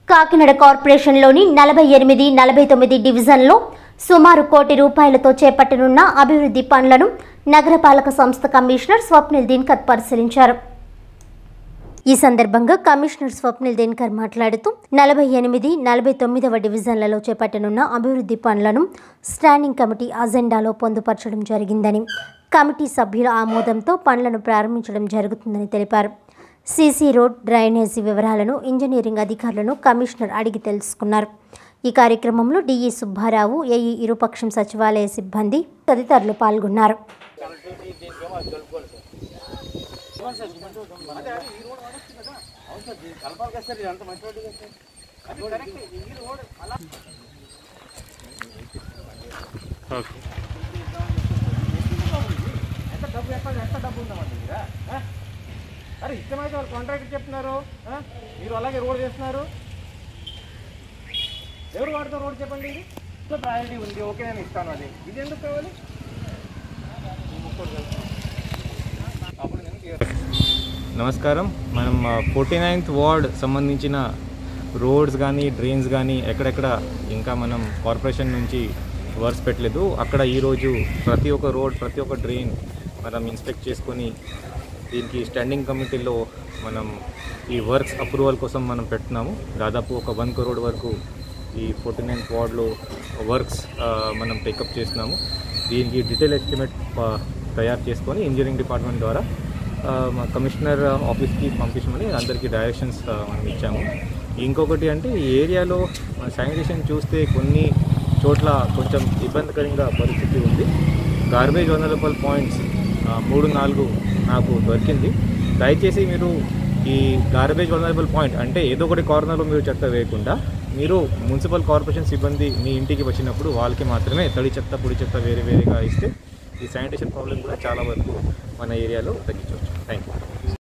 కాకినాడ కార్పొరేషన్లోని నలభై ఎనిమిది నలభై తొమ్మిది డివిజన్లో సుమారు కోటి రూపాయలతో చేపట్టనున్న అభివృద్ధి పనులను నగరపాలక సంస్థ కమిషనర్ స్వప్నిల్ దిన్కర్ పరిశీలించారు ఈ సందర్భంగా కమిషనర్ స్వప్నిల్ దిన్కర్ మాట్లాడుతూ నలభై ఎనిమిది నలభై తొమ్మిదవ డివిజన్లలో చేపట్టనున్న అభివృద్ధి పనులను స్టాండింగ్ కమిటీ అజెండాలో పొందుపరచడం జరిగిందని కమిటీ సభ్యుల ఆమోదంతో పనులను ప్రారంభించడం జరుగుతుందని తెలిపారు సీసీ రోడ్ డ్రైనేజీ వివరాలను ఇంజనీరింగ్ అధికారులను కమిషనర్ అడిగి తెలుసుకున్నారు ఈ కార్యక్రమంలో డిఈ సుబ్బారావు ఏఈ ఇరుపక్షం సచివాలయ సిబ్బంది తదితరులు పాల్గొన్నారు ఓకే ఎంత డబ్బు ఎక్కడ ఎంత డబ్బు ఉందా దగ్గర ఆ? అరే ఇష్టమైతే వాళ్ళు కాంట్రాక్ట్ చెప్తున్నారు ఆ? మీరు అలాగే రోడ్ చేస్తున్నారు ఎవరు వాడితో రోడ్ చెప్పండి ఇది సో ప్రయారిటీ ఉంది ఓకే నేను ఇస్తాను అది ఇది ఎందుకు కావాలి అప్పుడు నేను clear. నమస్కారం మనం ఫోర్టీ నైన్త్ వార్డ్ సంబంధించిన రోడ్స్ కానీ డ్రైన్స్ కానీ ఎక్కడెక్కడ ఇంకా మనం కార్పొరేషన్ నుంచి వర్క్స్ పెట్టలేదు అక్కడ ఈరోజు ప్రతి ఒక్క రోడ్ ప్రతి ఒక్క డ్రైన్ మనం ఇన్స్పెక్ట్ చేసుకొని దీనికి స్టాండింగ్ కమిటీలో మనం ఈ వర్క్స్ అప్రూవల్ కోసం మనం పెడుతున్నాము దాదాపు ఒక వన్ కరోడ్ వరకు ఈ ఫోర్టీ నైన్త్ వార్డ్లో వర్క్స్ ఆ, మనం టేకప్ చేస్తున్నాము దీనికి డీటెయిల్ ఎస్టిమేట్ ఆ, తయారు చేసుకొని ఇంజనీరింగ్ డిపార్ట్మెంట్ ద్వారా ఆ, మా కమిషనర్ ఆఫీస్కి పంపించమని అందరికీ డైరెక్షన్స్ ఆ, మనం ఇచ్చాము ఇంకొకటి అంటే ఈ ఏరియాలో శానిటేషన్ చూస్తే కొన్ని చోట్ల కొంచెం ఇబ్బందికరంగా పరిస్థితి ఉంది గార్బేజ్ వనరబుల్ పాయింట్స్ మూడు నాలుగు నాకు దొరికింది దయచేసి మీరు ఈ గార్బేజ్ వనరబుల్ పాయింట్ అంటే ఏదో ఒకటి కార్నర్లో మీరు చెత్త వేయకుండా మీరు మున్సిపల్ కార్పొరేషన్ సిబ్బంది మీ ఇంటికి వచ్చినప్పుడు వాళ్ళకి మాత్రమే తడి చెత్త పొడి చెత్త వేరే వేరేగా ఇస్తే ఈ శానిటేషన్ ప్రాబ్లం కూడా చాలా వరకు మన ఏరియాలో తగ్గించవచ్చు థ్యాంక్ యూ